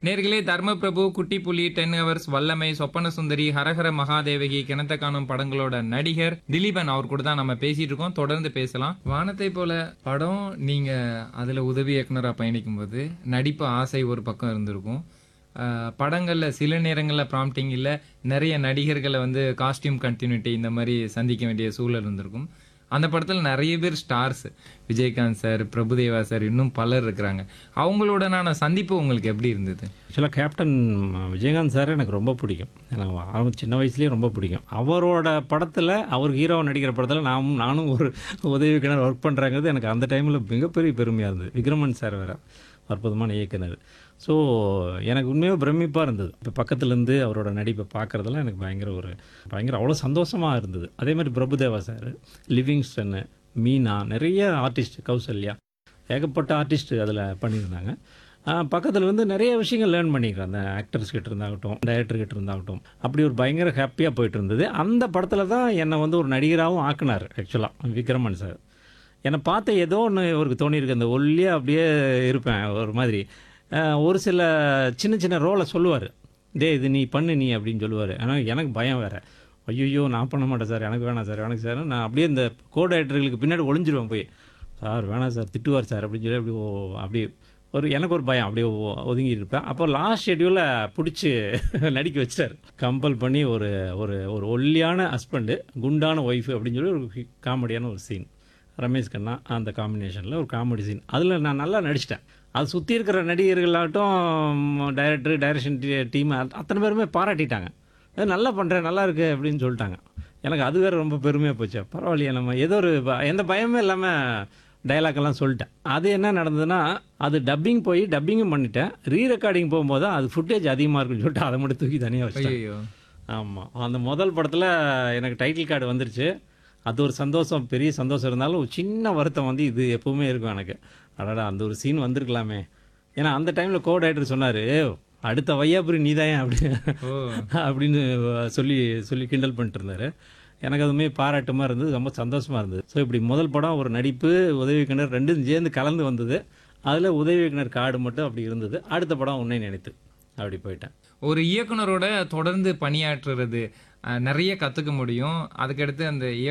நேர்களே தர்மபிரபு குட்டி புலி டென் ஹவர்ஸ் வல்லமை சொப்பன சுந்தரி ஹரஹர மகாதேவகி கிணத்த காணும் படங்களோட நடிகர் திலீபன் அவர் கூட தான் நம்ம பேசிட்டு இருக்கோம் தொடர்ந்து பேசலாம் வானத்தை போல படம் நீங்க அதுல உதவி இயக்குனரா பயணிக்கும் போது நடிப்பு ஆசை ஒரு பக்கம் இருந்திருக்கும் அஹ், படங்கள்ல சில நேரங்கள்ல ப்ராம்ப்டிங் இல்ல நிறைய நடிகர்களை வந்து காஸ்டியூம் கண்டினியூட்டி இந்த மாதிரி சந்திக்க வேண்டிய சூழல் இருந்திருக்கும் அந்த படத்துல நிறைய பேர் stars Vijayakanth sir Prabhudeva sir இன்னும் பலர் இருக்கிறாங்க அவங்களோடனான சந்திப்பு உங்களுக்கு எப்படி இருந்தது ஆக்சுவலாக கேப்டன் விஜயகாந்த் சார் எனக்கு ரொம்ப பிடிக்கும் எனக்கு அவங்க சின்ன வயசுலேயே ரொம்ப பிடிக்கும் அவரோட படத்தில் அவர் ஹீரோவை நடிக்கிற படத்தில் நானும் நானும் ஒரு உதவி கிணறு ஒர்க் பண்ணுறாங்கிறது எனக்கு அந்த டைமில் மிகப்பெரிய பெருமையாக இருந்தது விக்ரமன் சார் வேறு அற்புதமான இயக்குனர் ஸோ எனக்கு உண்மையாக பிரமிப்பாக இருந்தது இப்போ பக்கத்துலேருந்து அவரோட நடிப்பை பார்க்குறதெல்லாம் எனக்கு பயங்கர ஒரு பயங்கர அவ்வளோ சந்தோஷமாக இருந்தது அதே மாதிரி பிரபுதேவா சார் லிவிங்ஸ்டன்னு மீனா நிறைய ஆர்டிஸ்ட் கௌசல்யா ஏகப்பட்ட ஆர்டிஸ்ட் அதில் பண்ணியிருந்தாங்க பக்கத்தில் வந்து நிறைய விஷயங்கள் லேர்ன் பண்ணிக்கிறேன் அந்த ஆக்டர்ஸ் கிட்ட இருந்தாகட்டும் டைரக்டர் கிட்ட இருந்தாகட்டும் அப்படி ஒரு பயங்கர ஹாப்பியாக போயிட்டு இருந்தது அந்த படத்தில் தான் என்னை வந்து ஒரு நடிகராகவும் ஆக்குனார் ஆக்சுவலாக விக்ரமன் சார் என்னை பார்த்து ஏதோ ஒன்று இவருக்கு தோணியிருக்கு அந்த ஒல்லியாக அப்படியே இருப்பேன் ஒரு மாதிரி அஹ், ஒரு சில சின்ன சின்ன ரோலை சொல்லுவார் டேய் இது நீ பண்ணு நீ அப்படின்னு சொல்லுவார் ஆனால் எனக்கு பயம் வேறு ஐயோ நான் பண்ண மாட்டேன் சார் எனக்கு வேணாம் சார் எனக்கு சார் நான் அப்படியே இந்த கோ டைரக்டர்களுக்கு பின்னாடி ஒளிஞ்சிருவேன் போய் சார் வேணாம் சார் திட்டுவார் சார் அப்படின்னு சொல்லி அப்படி ஓ அப்படி ஒரு எனக்கு ஒரு பயம் அப்படியே ஒ- ஒதுங்கி இருப்பேன் அப்போ லாஸ்ட் ஷெட்யூலில் பிடிச்சி நடிக்க வச்சிட்டார் கம்பல் பண்ணி ஒரு ஒரு ஒரு ஒல்லியான ஹஸ்பண்டு குண்டான ஒய்ஃபு அப்படின்னு சொல்லி ஒரு காமெடியான ஒரு சீன் ரமேஷ் கண்ணா அந்த காம்பினேஷனில் ஒரு காமெடி சீன் அதில் நான் நல்லா நடிச்சிட்டேன் அது சுற்றி இருக்கிற நடிகர்களாகட்டும் டைரக்டர் டைரக்ஷன் டீம் அத்தனை பேருமே பாராட்டிட்டாங்க "ஏய், நல்லா பண்ணுறேன் நல்லா இருக்கு அப்படின்னு சொல்லிட்டாங்க எனக்கு அது வேறு ரொம்ப பெருமையாக போச்சு பரவாயில்லையே நம்ம ஏதோ ஒரு ப- எந்த பயமே இல்லாமல் டைலாக் எல்லாம் சொல்லிட்டேன் அது என்ன நடந்ததுன்னா அது டப்பிங் போய் டப்பிங்கும் பண்ணிட்டேன் ரீ ரெக்கார்டிங் போகும்போது அது ஃபுட்டேஜ் அதிகமாக இருக்குன்னு சொல்லிட்டு அதை மட்டும் தூக்கி தனியாக வச்சிட்டேன் ஐயோ ஆமாம் அந்த முதல் படத்தில் எனக்கு டைட்டில் கார்டு வந்துருச்சு அது ஒரு சந்தோஷம் பெரிய சந்தோஷம் இருந்தாலும் ஒரு சின்ன வருத்தம் வந்து இது எப்பவுமே இருக்கும் எனக்கு அடடா அந்த ஒரு சீன் வந்திருக்கலாமே ஏன்னா அந்த டைமில் கோ டைரக்டர் சொன்னார் அடுத்த வையாபுரி நீதாயே அப்படி ஓ அப்படின்னு சொல்லி சொல்லி கிண்டல் பண்ணிட்டு இருந்தாரு எனக்கு அதுவுமே பாராட்டுமா இருந்தது ரொம்ப சந்தோஷமா இருந்தது ஸோ இப்படி முதல் படம் ஒரு நடிப்பு உதவி இயக்குனர் ரெண்டும் சேர்ந்து கலந்து வந்தது அதில் உதவி இயக்குனர் கார்டு மட்டும் அப்படி இருந்தது அடுத்த படம் உன்னை நினைத்து அப்படி போயிட்டேன் ஒரு இயக்குனரோட தொடர்ந்து பணியாற்றுறது அஹ், நிறைய கத்துக்க முடியும் அதுக்கடுத்து அந்த இயக்குனர்